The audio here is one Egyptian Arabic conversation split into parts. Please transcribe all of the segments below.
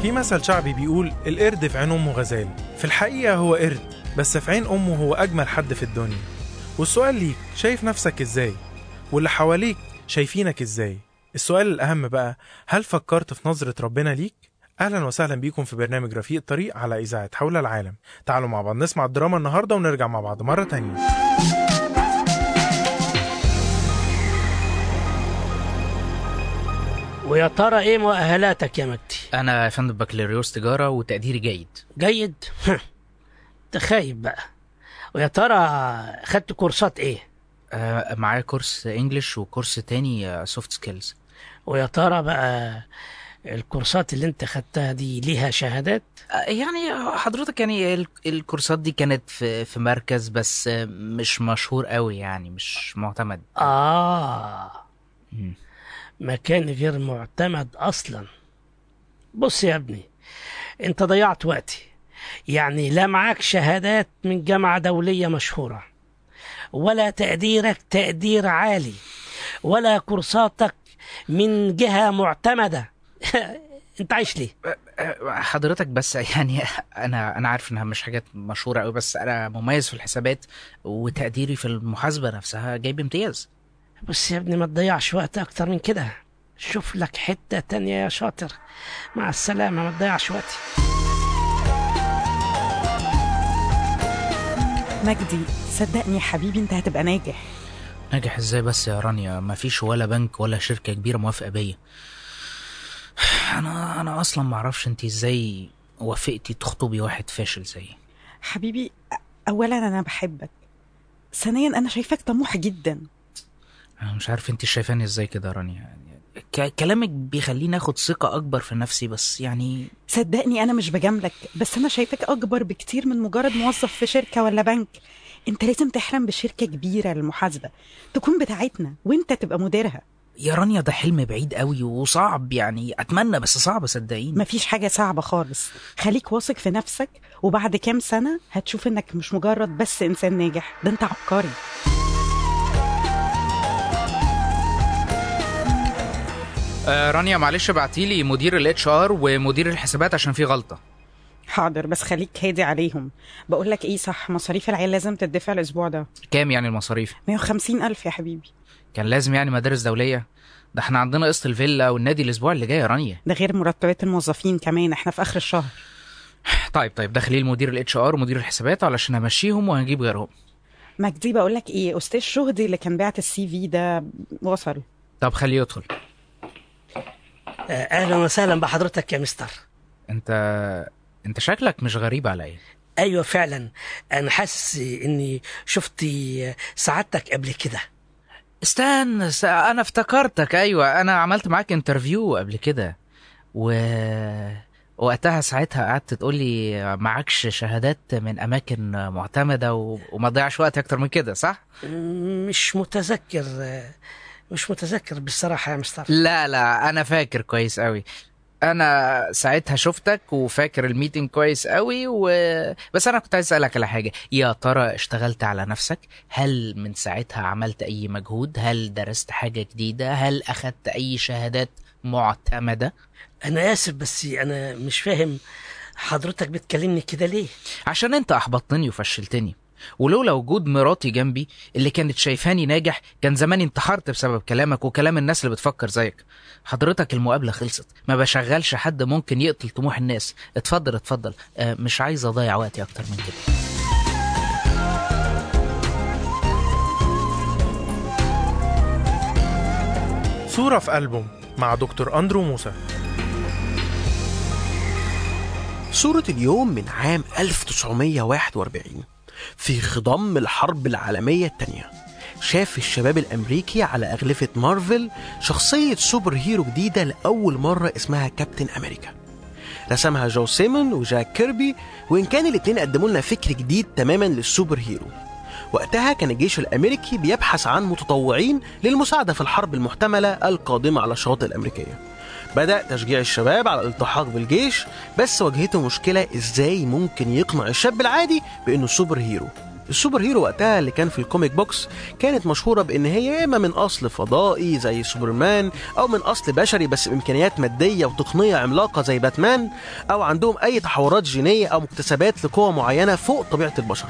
في مثل شعبي بيقول القرد في عين أمه غزال في الحقيقة هو قرد بس في عين أمه هو أجمل حد في الدنيا والسؤال ليك شايف نفسك إزاي واللي حواليك شايفينك إزاي السؤال الأهم بقى هل فكرت في نظرة ربنا ليك؟ أهلا وسهلا بيكم في برنامج رفيق الطريق على إذاعة حول العالم تعالوا مع بعض نسمع الدراما النهاردة ونرجع مع بعض مرة تانية ويا ترى ايه مؤهلاتك يا مجدي انا يا فندم بكالوريوس تجاره وتقديري جيد جيد انت خايب بقى ويا ترى خدت كورسات ايه آه معايا كورس انجلش وكورس تاني سوفت سكيلز ويا ترى بقى الكورسات اللي انت خدتها دي ليها شهادات يعني حضرتك يعني ال- الكورسات دي كانت في في مركز بس آه، مش مشهور قوي يعني مش معتمد اه مم. مكان غير معتمد اصلا بص يا ابني انت ضيعت وقتي يعني لا معاك شهادات من جامعة دولية مشهورة ولا تقديرك تقدير عالي ولا كورساتك من جهة معتمدة انت عايش ليه آه، حضرتك بس يعني انا انا عارف انها مش حاجات مشهوره قوي بس انا مميز في الحسابات وتقديري في المحاسبه نفسها جايب امتياز بس يا ابني ما تضيعش وقت اكتر من كده شوف لك حتة تانية يا شاطر مع السلامة ما تضيعش وقتي مجدي صدقني يا حبيبي انت هتبقى ناجح ناجح ازاي بس يا رانيا مفيش ولا بنك ولا شركة كبيرة موافقة بيا انا انا اصلا معرفش انت ازاي وافقتي تخطبي واحد فاشل زيي حبيبي أ- اولا انا بحبك ثانيا انا شايفاك طموح جدا انا مش عارف انت شايفاني ازاي كده يا رانيا يعني ك- كلامك بيخليني اخد ثقة اكبر في نفسي بس يعني صدقني انا مش بجاملك بس انا شايفاك اكبر بكتير من مجرد موظف في شركه ولا بنك انت لازم تحلم بشركه كبيره للمحاسبه تكون بتاعتنا وانت تبقى مديرها يا رانيا ده حلم بعيد قوي وصعب يعني اتمنى بس صعب صدقيني مفيش حاجه صعبه خالص خليك واثق في نفسك وبعد كام سنه هتشوف انك مش مجرد بس انسان ناجح ده انت عبقري آه رانيا معلش ابعتيلي مدير الاتش ار ومدير الحسابات عشان في غلطة حاضر بس خليك هادي عليهم بقول لك ايه صح مصاريف العيال لازم تدفع الاسبوع ده كام يعني المصاريف 150 الف يا حبيبي كان لازم يعني مدارس دولية ده احنا عندنا قسط الفيلا والنادي الاسبوع اللي جاي يا رانيا ده غير مرتبات الموظفين كمان احنا في اخر الشهر طيب طيب داخلين المدير الاتش ار ومدير الحسابات علشان امشيهم وهنجيب غيرهم مجدي بقول لك ايه استاذ شهدي اللي كان بعت السي في ده وصل طب خليه يدخل آه، اهلا وسهلا بحضرتك يا مستر انت انت شكلك مش غريب عليا ايوه فعلا انا حاسس اني شفت سعادتك قبل كده استنى س- انا افتكرتك ايوه انا عملت معاك انترفيو قبل كده و وقتها ساعتها قعدت تقول لي معكش شهادات من اماكن معتمده و... وما تضيعش وقت اكتر من كده صح مش متذكر مش متذكر بالصراحة يا مستر لا لا انا فاكر كويس قوي انا ساعتها شفتك وفاكر الميتنج كويس قوي و... بس انا كنت عايز اسالك على حاجه يا ترى اشتغلت على نفسك هل من ساعتها عملت اي مجهود هل درست حاجه جديده هل اخدت اي شهادات معتمده أنا آسف بس أنا مش فاهم حضرتك بتكلمني كده ليه؟ عشان انت احبطتني وفشلتني ولولا وجود مراتي جنبي اللي كانت شايفاني ناجح كان زماني انتحرت بسبب كلامك وكلام الناس اللي بتفكر زيك حضرتك المقابلة خلصت ما بشغلش حد ممكن يقتل طموح الناس اتفضل اتفضل اه مش عايز اضيع وقتي اكتر من كده صورة في ألبوم مع دكتور أندرو موسى صورة اليوم من عام 1941 في خضم الحرب العالمية الثانية شاف الشباب الأمريكي على أغلفة مارفل شخصية سوبر هيرو جديدة لأول مرة اسمها كابتن أمريكا رسمها جو سيمون وجاك كيربي وإن كان الاتنين قدموا لنا فكر جديد تماما للسوبر هيرو وقتها كان الجيش الأمريكي بيبحث عن متطوعين للمساعدة في الحرب المحتملة القادمة على الشواطئ الأمريكية بدأ تشجيع الشباب على الالتحاق بالجيش بس واجهته مشكلة ازاي ممكن يقنع الشاب العادي بانه سوبر هيرو السوبر هيرو وقتها اللي كان في الكوميك بوكس كانت مشهورة بإن هي يا إما من أصل فضائي زي سوبرمان أو من أصل بشري بس بإمكانيات مادية وتقنية عملاقة زي باتمان أو عندهم أي تحورات جينية أو مكتسبات لقوة معينة فوق طبيعة البشر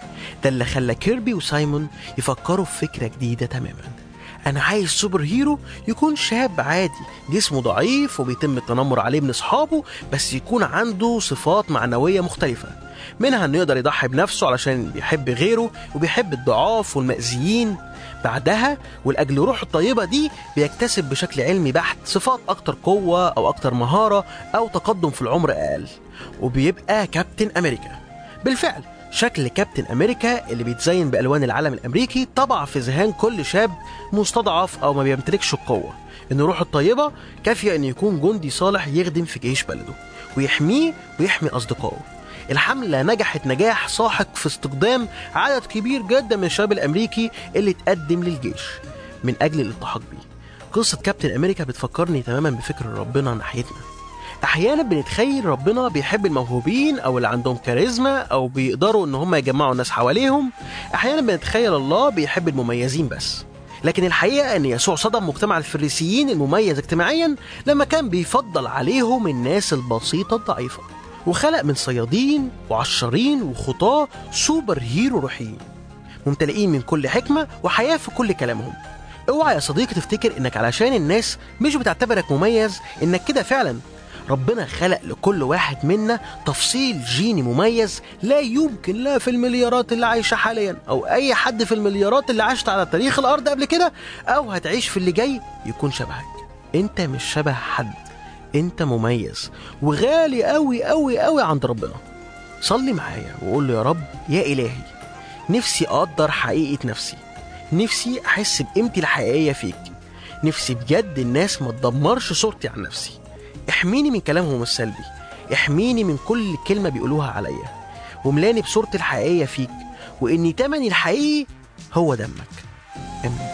ده اللي خلى كيربي وسايمون يفكروا في فكرة جديدة تماما أنا عايز سوبر هيرو يكون شاب عادي جسمه ضعيف وبيتم التنمر عليه من أصحابه بس يكون عنده صفات معنوية مختلفة منها انه يقدر يضحي بنفسه علشان بيحب غيره وبيحب الضعاف والمأذيين بعدها والأجل روحه الطيبة دي بيكتسب بشكل علمي بحت صفات أكتر قوة أو أكتر مهارة أو تقدم في العمر أقل وبيبقى كابتن أمريكا بالفعل شكل كابتن أمريكا اللي بيتزين بألوان العلم الأمريكي طبع في ذهان كل شاب مستضعف أو ما بيمتلكش القوة إن روحه الطيبة كافية إنه يكون جندي صالح يخدم في جيش بلده ويحميه ويحمي أصدقائه الحملة نجحت نجاح ساحق في استقدام عدد كبير جدا من الشباب الأمريكي اللي تقدم للجيش من أجل الالتحاق بيه قصة كابتن أمريكا بتفكرني تماما بفكر ربنا ناحيتنا أحيانا بنتخيل ربنا بيحب الموهوبين أو اللي عندهم كاريزما أو بيقدروا إن هم يجمعوا الناس حواليهم أحيانا بنتخيل الله بيحب المميزين بس لكن الحقيقة أن يسوع صدم مجتمع الفريسيين المميز اجتماعيا لما كان بيفضل عليهم الناس البسيطة الضعيفة وخلق من صيادين وعشارين وخطاة سوبر هيرو روحيين ممتلئين من كل حكمة وحياة في كل كلامهم اوعى يا صديقي تفتكر انك علشان الناس مش بتعتبرك مميز انك كده فعلا ربنا خلق لكل واحد منا تفصيل جيني مميز لا يمكن لا في المليارات اللي عايشة حاليا أو أي حد في المليارات اللي عاشت على تاريخ الأرض قبل كده أو هتعيش في اللي جاي يكون شبهك أنت مش شبه حد أنت مميز وغالي أوي أوي أوي عند ربنا صلي معايا وقول له يا رب يا إلهي نفسي أقدر حقيقة نفسي نفسي أحس بقيمتي الحقيقية فيك نفسي بجد الناس ما تدمرش صورتي عن نفسي احميني من كلامهم السلبي احميني من كل كلمة بيقولوها عليا وملاني بصورتي الحقيقية فيك وإني تمني الحقيقي هو دمك آمين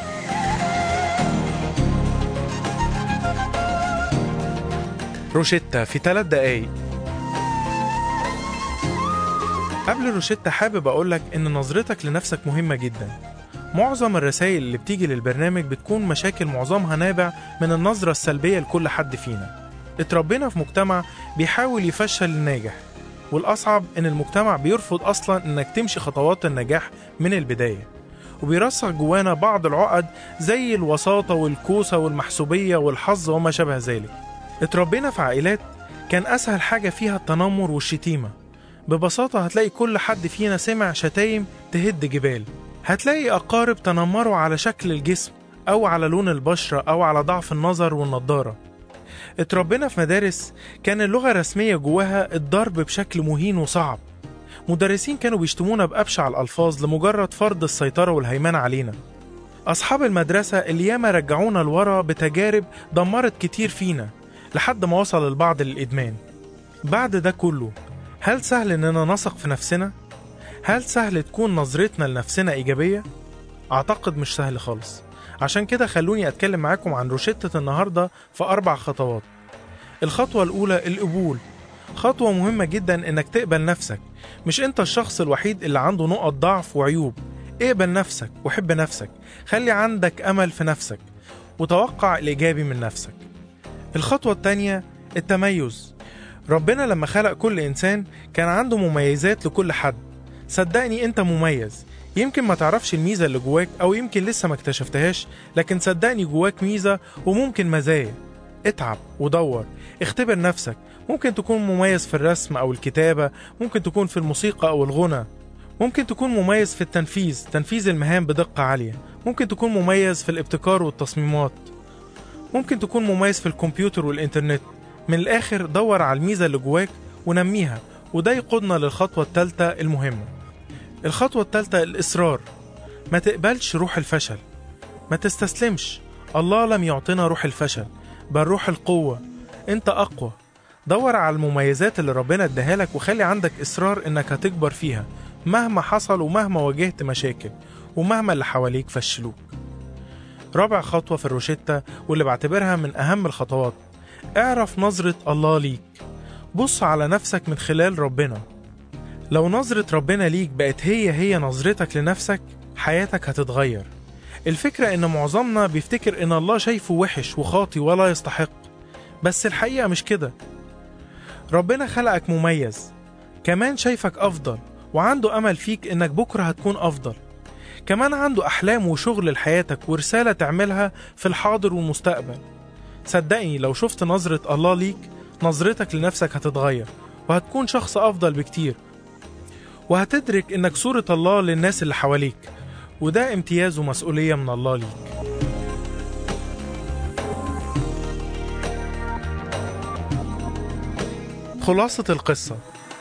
روشيتا في ثلاث دقايق قبل روشيتا حابب أقولك إن نظرتك لنفسك مهمة جدا معظم الرسائل اللي بتيجي للبرنامج بتكون مشاكل معظمها نابع من النظرة السلبية لكل حد فينا اتربينا في مجتمع بيحاول يفشل الناجح والأصعب إن المجتمع بيرفض أصلا إنك تمشي خطوات النجاح من البداية وبيرسخ جوانا بعض العقد زي الوساطة والكوسة والمحسوبية والحظ وما شابه ذلك اتربينا في عائلات كان أسهل حاجة فيها التنمر والشتيمة ببساطة هتلاقي كل حد فينا سمع شتايم تهد جبال هتلاقي أقارب تنمروا على شكل الجسم أو على لون البشرة أو على ضعف النظر والنضارة اتربينا في مدارس كان اللغة الرسمية جواها الضرب بشكل مهين وصعب مدرسين كانوا بيشتمونا بأبشع الألفاظ لمجرد فرض السيطرة والهيمنة علينا أصحاب المدرسة اللي ياما رجعونا لورا بتجارب دمرت كتير فينا لحد ما وصل البعض للإدمان بعد ده كله هل سهل إننا نثق في نفسنا؟ هل سهل تكون نظرتنا لنفسنا إيجابية؟ أعتقد مش سهل خالص عشان كده خلوني أتكلم معاكم عن روشتة النهاردة في أربع خطوات الخطوة الأولى القبول خطوة مهمة جدا إنك تقبل نفسك مش أنت الشخص الوحيد اللي عنده نقط ضعف وعيوب اقبل نفسك وحب نفسك خلي عندك أمل في نفسك وتوقع الإيجابي من نفسك الخطوة التانية التميز ربنا لما خلق كل إنسان كان عنده مميزات لكل حد صدقني أنت مميز يمكن ما تعرفش الميزة اللي جواك أو يمكن لسه ما اكتشفتهاش لكن صدقني جواك ميزة وممكن مزايا اتعب ودور اختبر نفسك ممكن تكون مميز في الرسم أو الكتابة ممكن تكون في الموسيقى أو الغنى ممكن تكون مميز في التنفيذ تنفيذ المهام بدقة عالية ممكن تكون مميز في الابتكار والتصميمات ممكن تكون مميز في الكمبيوتر والإنترنت من الآخر دور على الميزة اللي جواك ونميها وده يقودنا للخطوة الثالثة المهمة الخطوة الثالثة الإصرار ما تقبلش روح الفشل ما تستسلمش الله لم يعطينا روح الفشل بل روح القوة انت أقوى دور على المميزات اللي ربنا اداها لك وخلي عندك إصرار انك هتكبر فيها مهما حصل ومهما واجهت مشاكل ومهما اللي حواليك فشلوك رابع خطوة في الروشتة واللي بعتبرها من أهم الخطوات اعرف نظرة الله ليك بص على نفسك من خلال ربنا لو نظرة ربنا ليك بقت هي هي نظرتك لنفسك حياتك هتتغير الفكرة إن معظمنا بيفتكر إن الله شايفه وحش وخاطي ولا يستحق بس الحقيقة مش كده ربنا خلقك مميز كمان شايفك أفضل وعنده أمل فيك إنك بكرة هتكون أفضل كمان عنده أحلام وشغل لحياتك ورسالة تعملها في الحاضر والمستقبل صدقني لو شفت نظرة الله ليك نظرتك لنفسك هتتغير وهتكون شخص أفضل بكتير وهتدرك إنك صورة الله للناس اللي حواليك وده امتياز ومسؤولية من الله ليك خلاصة القصة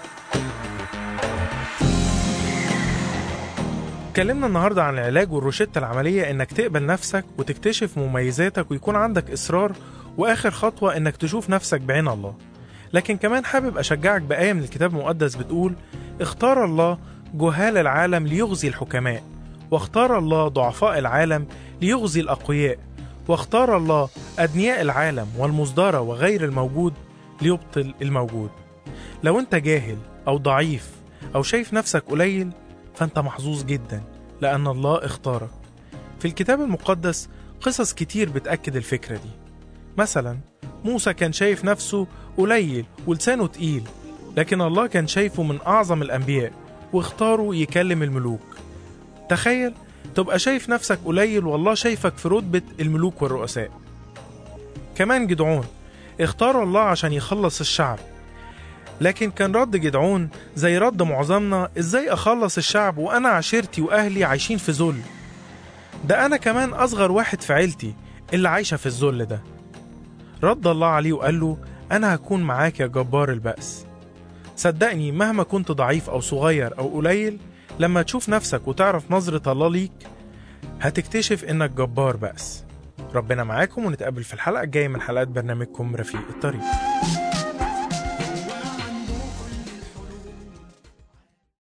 اتكلمنا النهاردة عن العلاج والروشتة العملية إنك تقبل نفسك وتكتشف مميزاتك ويكون عندك إصرار وآخر خطوة إنك تشوف نفسك بعين الله لكن كمان حابب أشجعك بآية من الكتاب المقدس بتقول اختار الله جهال العالم ليغزي الحكماء واختار الله ضعفاء العالم ليغزي الأقوياء واختار الله أدنياء العالم والمصدرة وغير الموجود ليبطل الموجود لو أنت جاهل أو ضعيف أو شايف نفسك قليل فأنت محظوظ جدا لأن الله اختارك في الكتاب المقدس قصص كتير بتأكد الفكرة دي مثلا موسى كان شايف نفسه قليل ولسانه تقيل لكن الله كان شايفه من أعظم الأنبياء واختاره يكلم الملوك تخيل تبقى شايف نفسك قليل والله شايفك في رتبة الملوك والرؤساء كمان جدعون اختار الله عشان يخلص الشعب لكن كان رد جدعون زي رد معظمنا ازاي اخلص الشعب وانا عشيرتي واهلي عايشين في ذل ده انا كمان اصغر واحد في عيلتي اللي عايشة في الذل ده رد الله عليه وقال له انا هكون معاك يا جبار البأس صدقني مهما كنت ضعيف او صغير او قليل لما تشوف نفسك وتعرف نظرة الله ليك هتكتشف انك جبار بأس ربنا معاكم ونتقابل في الحلقة الجاية من حلقات برنامجكم رفيق الطريق